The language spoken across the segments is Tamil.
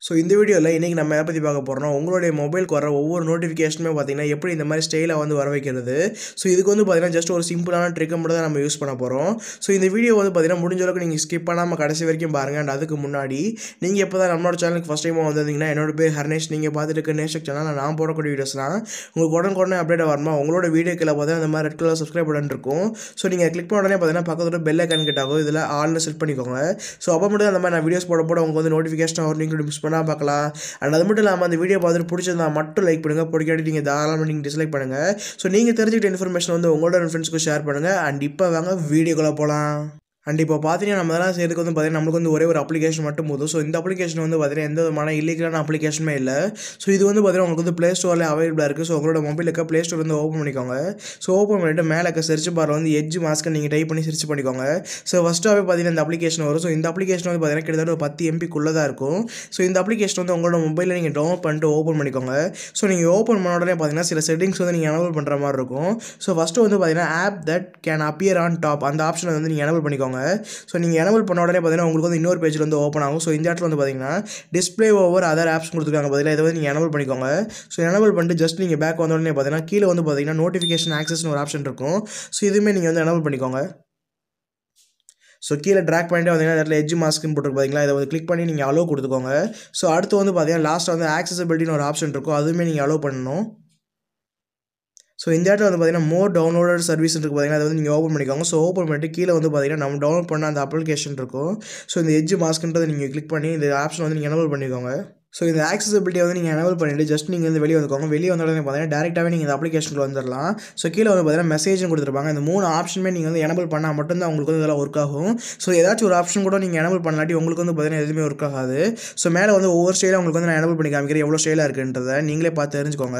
ஸோ இந்த வீடியோவில் இன்றைக்கி நம்ம எதை பற்றி பார்க்க போகிறோம்னா உங்களுடைய மொபைலுக்கு வர ஒவ்வொரு நோட்டிஃபிகேஷனுமே பார்த்தீங்கன்னா எப்படி இந்த மாதிரி ஸ்டைலாக வந்து வர வைக்கிறது ஸோ இதுக்கு வந்து பார்த்தீங்கன்னா ஜஸ்ட் ஒரு சிம்பிளான ட்ரிக்கை மட்டும் தான் நம்ம யூஸ் பண்ண போகிறோம் ஸோ இந்த வீடியோ வந்து பார்த்தீங்கன்னா முடிஞ்ச அளவுக்கு நீங்கள் ஸ்கிப் பண்ணாமல் கடைசி வரைக்கும் பாருங்கள் அண்ட் அதுக்கு முன்னாடி நீங்கள் எப்போ தான் நம்மளோட சேனலுக்கு ஃபஸ்ட் டைமாக வந்திருந்தீங்கன்னா என்னோட பேர் ஹர்னேஷ் நீங்கள் பார்த்துட்டு இருக்க நேஷக் சேனல் நான் போடக்கூடிய வீடியோஸ்லாம் உங்களுக்கு உடனே உடனே அப்டேட் வரமா உங்களோட வீடியோக்கில் பார்த்தீங்கன்னா இந்த மாதிரி ரெட் கலர் சப்ஸ்கிரைப் பட்டன் இருக்கும் ஸோ நீங்கள் கிளிக் பண்ண உடனே பார்த்தீங்கன்னா பக்கத்தில் பெல் ஐக்கான் கிட்ட ஆகும் இதில் ஆல்னு செட் பண்ணிக்கோங்க ஸோ அப்போ மட்டும் அந்த மாதிரி நான் வீடியோஸ் போட போட உங்களுக்கு வந்து நோட்டிஃபிகேஷன் வரும் நீங்கள் மிஸ் பண்ணால் பார்க்கலாம் அண்ட் அது மட்டும் இல்லாமல் அந்த வீடியோ பார்த்துட்டு பிடிச்சிருந்தா மட்டும் லைக் பண்ணுங்கள் பிடிக்காட்டி நீங்கள் தாராளமாக நீங்கள் டிஸ்லைக் பண்ணுங்கள் ஸோ நீங்கள் தெரிஞ்சுக்கிட்ட இன்ஃபர்மேஷன் வந்து உங்களோட ஃப்ரெண்ட்ஸ்க்கு ஷேர் பண்ணுங்கள் அண்ட் இப்போ வாங்க வீடியோக்குள்ளே போகலாம் அண்ட் இப்போ பார்த்தீங்கன்னா நம்ம இதெல்லாம் செய்யறதுக்கு வந்து பார்த்தீங்கன்னா நம்மளுக்கு வந்து ஒரே ஒரு அப்ளிகேஷன் மட்டும் போதும் ஸோ இந்த அப்ளிகேஷன் வந்து பார்த்தீங்கன்னா எந்த விதமான இல்லீகலான அப்ளிகேஷனுமே இல்லை ஸோ இது வந்து பார்த்தீங்கன்னா உங்களுக்கு வந்து ப்ளே ஸ்டோரில் அவைலபிளாக இருக்குது ஸோ உங்களோட மொபைலுக்கு ப்ளே ஸ்டோர் வந்து ஓப்பன் பண்ணிக்கோங்க ஸோ ஓப்பன் பண்ணிட்டு மேலே இருக்க சர்ச் பாரில் வந்து எஜ் மாஸ்க்கை நீங்கள் டைப் பண்ணி சர்ச் பண்ணிக்கோங்க ஸோ ஃபஸ்ட்டாகவே பார்த்தீங்கன்னா இந்த அப்ளிகேஷன் வரும் ஸோ இந்த அப்ளிகேஷன் வந்து பார்த்தீங்கன்னா கிட்டத்தட்ட ஒரு பத்து எம்பிக்குள்ளே தான் இருக்கும் ஸோ இந்த அப்ளிகேஷன் வந்து உங்களோட மொபைலில் நீங்கள் டவுன்லோட் பண்ணிட்டு ஓப்பன் பண்ணிக்கோங்க ஸோ நீங்கள் ஓப்பன் பண்ண உடனே பார்த்தீங்கன்னா சில செட்டிங்ஸ் வந்து நீங்கள் எனபிள் பண்ணுற மாதிரி இருக்கும் ஸோ ஃபஸ்ட்டு வந்து பார்த்தீங்கன்னா app that can appear on top அந்த ஆப்ஷனை வந்து நீங்கள் எனபிள் பண்ணிக்கோங்க ஸோ நீங்கள் எனபிள் பண்ண உடனே பார்த்தீங்கன்னா உங்களுக்கு வந்து இன்னொரு பேஜில் வந்து ஓப்பன் ஆகும் ஸோ இந்த இடத்துல வந்து பார்த்தீங்கன்னா டிஸ்பிளே ஓவர் அதர் ஆப்ஸ் கொடுத்துருக்காங்க பார்த்தீங்கன்னா இதை வந்து நீங்கள் எனபிள் பண்ணிக்கோங்க ஸோ எனபிள் பண்ணிட்டு ஜஸ்ட் நீங்கள் பேக் வந்த உடனே பார்த்தீங்கன்னா கீழே வந்து பார்த்தீங்கன்னா நோட்டிஃபிகேஷன் ஆக்சஸ்னு ஒரு ஆப்ஷன் இருக்கும் ஸோ இதுவுமே நீங்கள் வந்து எனபிள் பண்ணிக்கோங்க ஸோ கீழே ட்ராக் பண்ணிட்டு பார்த்தீங்கன்னா இடத்துல எஜ் மாஸ்க்னு போட்டு பார்த்தீங்களா இதை வந்து கிளிக் பண்ணி நீங்கள் அலோவ் கொடுத்துக்கோங்க ஸோ அடுத்து வந்து பார்த்தீங்கன்னா லாஸ்ட்டாக வந்து ஆக்சசபிலிட்டின்னு ஒரு ஆப்ஷன் இருக்கும் அதுவுமே நீங்கள் அலோவ் பண்ணணும் ஸோ இந்த இடத்துல வந்து பார்த்தீங்கன்னா மோர் டவுன்லோடட் சர்வீஸ் இருக்குது பார்த்தீங்கன்னா அதை வந்து நீங்கள் ஓப்பன் பண்ணிக்கோங்க ஸோ ஓப்பன் பண்ணிட்டு கீழே வந்து பார்த்தீங்கன்னா நம்ம டவுன்லோட் பண்ண அந்த அப்ளிகேஷன் இருக்கும் ஸோ இந்த எஜ் மாஸ்க்ன்றதை நீங்கள் கிளிக் பண்ணி இந்த ஆப்ஷன் வந்து நீங்கள் எனபிள் பண்ணிக்கோங்க ஸோ இந்த ஆக்சசபிலிட்டி வந்து நீங்கள் எனபிள் பண்ணிவிட்டு ஜஸ்ட் நீங்கள் வந்து வெளியே வந்துக்கோங்க வெளியே வந்த உடனே பார்த்தீங்கன்னா டேரெக்டாகவே நீங்கள் இந்த அப்ளிகேஷனில் வந்துடலாம் ஸோ கீழே வந்து பார்த்தீங்கன்னா மெசேஜும் கொடுத்துருப்பாங்க இந்த மூணு ஆப்ஷனுமே நீங்கள் வந்து எனபிள் பண்ணால் மட்டும்தான் உங்களுக்கு வந்து இதெல்லாம் ஒர்க் ஆகும் ஸோ ஏதாச்சும் ஒரு ஆப்ஷன் கூட நீங்கள் எனபிள் பண்ணலாட்டி உங்களுக்கு வந்து பார்த்தீங்கன்னா எதுவுமே ஒர்க் ஆகாது ஸோ மேலே வந்து ஒவ்வொரு ஸ்டைலாக உங்களுக்கு வந்து நான் எனபிள் பண்ணி காமிக்கிறேன் எவ்வளோ ஸ்டைலாக இருக்குன்றதை நீங்களே பார்த்து தெரிஞ்சுக்கோங்க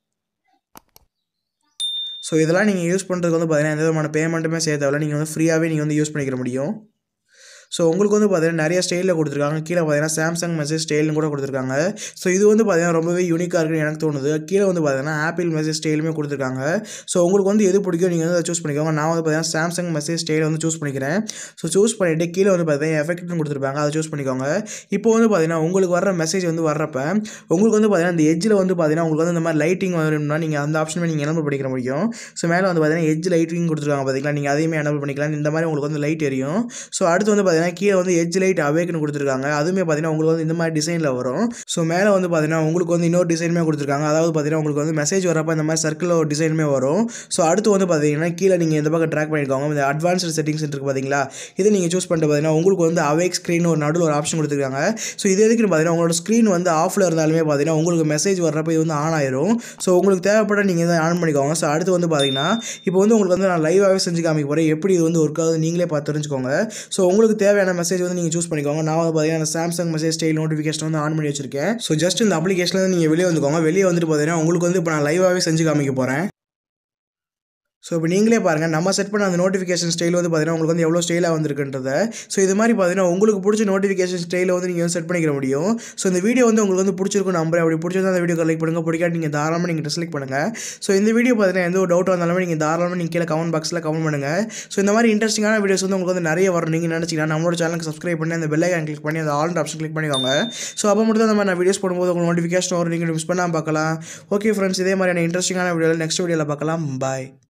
ஸோ இதெல்லாம் நீங்கள் யூஸ் பண்ணுறதுக்கு வந்து பார்த்தீங்கன்னா எந்த விதமான பேமெண்ட்டுமே செய்ய தேவையில்ல நீங்கள் வந்து ஃப்ரீயாகவே நீங்கள் வந்து யூஸ் பண்ணிக்கிற முடியும் ஸோ உங்களுக்கு வந்து பார்த்தீங்கன்னா நிறைய ஸ்டைலில் கொடுத்துருக்காங்க கீழே பார்த்தீங்கன்னா சாம்சங் மெசேஜ் ஸ்டைல்னு கூட கொடுத்துருக்காங்க ஸோ இது வந்து பார்த்தீங்கன்னா ரொம்பவே யூனிக்காக இருக்குன்னு எனக்கு தோணுது கீழே வந்து பார்த்தீங்கன்னா ஆப்பிள் மெசேஜ் ஸ்டைலுமே கொடுத்துருக்காங்க ஸோ உங்களுக்கு வந்து எது பிடிக்கும் நீங்கள் வந்து அதை சூஸ் பண்ணிக்கோங்க நான் வந்து பார்த்தீங்கன்னா சாம்சங் மெசேஜ் ஸ்டைலை வந்து சூஸ் பண்ணிக்கிறேன் ஸோ சூஸ் பண்ணிவிட்டு கீழே வந்து பார்த்தீங்கன்னா எஃபெக்ட்னு கொடுத்துருப்பாங்க அதை சூஸ் பண்ணிக்கோங்க இப்போ வந்து பார்த்தீங்கன்னா உங்களுக்கு வர மெசேஜ் வந்து வர்றப்ப உங்களுக்கு வந்து பார்த்தீங்கன்னா இந்த எஜ்ஜில் வந்து பார்த்தீங்கன்னா உங்களுக்கு வந்து இந்த மாதிரி லைட்டிங் வரணும்னா நீங்கள் அந்த ஆப்ஷனுமே நீங்கள் எனபிள் பண்ணிக்கிற முடியும் ஸோ மேலே வந்து பார்த்தீங்கன்னா எஜ் லைட்டிங் கொடுத்துருக்காங்க பார்த்தீங்களா நீங்கள் அதையுமே எனபிள் பண்ணிக்கலாம் இந்த மாதிரி உங்களுக்கு வந்து லைட் எரியும் ஸோ அடுத்து வந்து பார்த்தீங்கன்னா கீழே வந்து எஜ் லைட் அவேக்னு கொடுத்துருக்காங்க அதுவுமே பார்த்தீங்கன்னா உங்களுக்கு வந்து இந்த மாதிரி டிசைனில் வரும் ஸோ மேலே வந்து பார்த்தீங்கன்னா உங்களுக்கு வந்து இன்னொரு டிசைனுமே கொடுத்துருக்காங்க அதாவது பார்த்தீங்கன்னா உங்களுக்கு வந்து மெசேஜ் வரப்போ இந்த மாதிரி சர்க்கிளில் ஒரு டிசைனுமே வரும் ஸோ அடுத்து வந்து பார்த்தீங்கன்னா கீழே நீங்கள் இந்த பக்கம் ட்ராக் பண்ணிக்கோங்க இந்த அட்வான்ஸ்டு செட்டிங்ஸ் இருக்குது பார்த்தீங்களா இது நீங்கள் சூஸ் பண்ணிட்டு பார்த்தீங்கன்னா உங்களுக்கு வந்து அவேக் ஸ்க்ரீன் ஒரு நடுவில் ஒரு ஆப்ஷன் கொடுத்துருக்காங்க ஸோ இது எதுக்குன்னு பார்த்தீங்கன்னா உங்களோட ஸ்க்ரீன் வந்து ஆஃபில் இருந்தாலுமே பார்த்தீங்கன்னா உங்களுக்கு மெசேஜ் வர்றப்போ இது வந்து ஆன் ஆயிரும் ஸோ உங்களுக்கு தேவைப்பட நீங்கள் இதை ஆன் பண்ணிக்கோங்க ஸோ அடுத்து வந்து பார்த்தீங்கன்னா இப்போ வந்து உங்களுக்கு வந்து நான் லைவாகவே செஞ்சு காமிக்க போகிறேன் எப்படி இது வந்து ஒர்க் ஆகுது நீங்களே பார்த்து தெரிஞ்சுக்கோங்க ஸோ உங்களுக்கு தேவையான மெசேஜ் வந்து நீங்கள் சூஸ் பண்ணிக்கோங்க நான் வந்து பார்த்தீங்கன்னா சாம்சங் மெசேஜ் ஸ்டைல் நோட்டிஃபிகேஷன் வந்து ஆன் பண்ணி வச்சிருக்கேன் ஸோ ஜஸ்ட் இந்த அப்ளிகேஷனில் நீங்கள் வெளியே வந்துக்கோங்க வெளியே வந்துட்டு பார்த்தீங்கன்னா உங்களுக்கு வந்து இப்போ நான் லைவாகவே செஞ்சு காமிக்க போகிறேன் ஸோ இப்போ நீங்களே பாருங்கள் நம்ம செட் பண்ண அந்த நோட்டிஃபிகேஷன் ஸ்டைல் வந்து பார்த்தீங்கன்னா உங்களுக்கு வந்து எவ்வளோ ஸ்டைலாக வந்திருக்குன்றத ஸோ இது மாதிரி பார்த்தீங்கன்னா உங்களுக்கு பிடிச்ச நோட்டிஃபிகேஷன் ஸ்டைலை வந்து நீங்கள் செட் பண்ணிக்கிற முடியும் ஸோ இந்த வீடியோ வந்து உங்களுக்கு வந்து பிடிச்சிருக்கும் நம்பர் அப்படி பிடிச்சிருந்தா அந்த வீடியோ லைக் பண்ணுங்கள் பிடிக்காட்டி நீங்கள் தாராளமாக நீங்கள் டிஸ்லைக் பண்ணுங்கள் ஸோ இந்த வீடியோ பார்த்தீங்கன்னா எந்த ஒரு டவுட் வந்தாலுமே நீங்கள் தாராளமாக நீங்கள் கீழே கமெண்ட் பாக்ஸில் கமெண்ட் பண்ணுங்கள் ஸோ இந்த மாதிரி இன்ட்ரெஸ்டிங்கான வீடியோஸ் வந்து உங்களுக்கு வந்து நிறைய வரும் நீங்கள் நினச்சிங்கன்னா நம்மளோட சேனலுக்கு சப்ஸ்கிரைப் பண்ணி அந்த பெல் ஐக்கான் கிளிக் பண்ணி அந்த ஆல் ஆப்ஷன் கிளிக் பண்ணிக்கோங்க ஸோ அப்போ மட்டும் தான் நம்ம நான் வீடியோஸ் போடும்போது உங்களுக்கு நோட்டிஃபிகேஷன் வரும் நீங்கள் மிஸ் பண்ணாமல் பார்க்கலாம் ஓகே ஃப்ரெண்ட்ஸ் இதே மாதிரியான இன்ட்ரெஸ்டிங்கான வீடியோவில் நெக்ஸ்ட் வீடியோவில் பார்க்கலாம் பாய்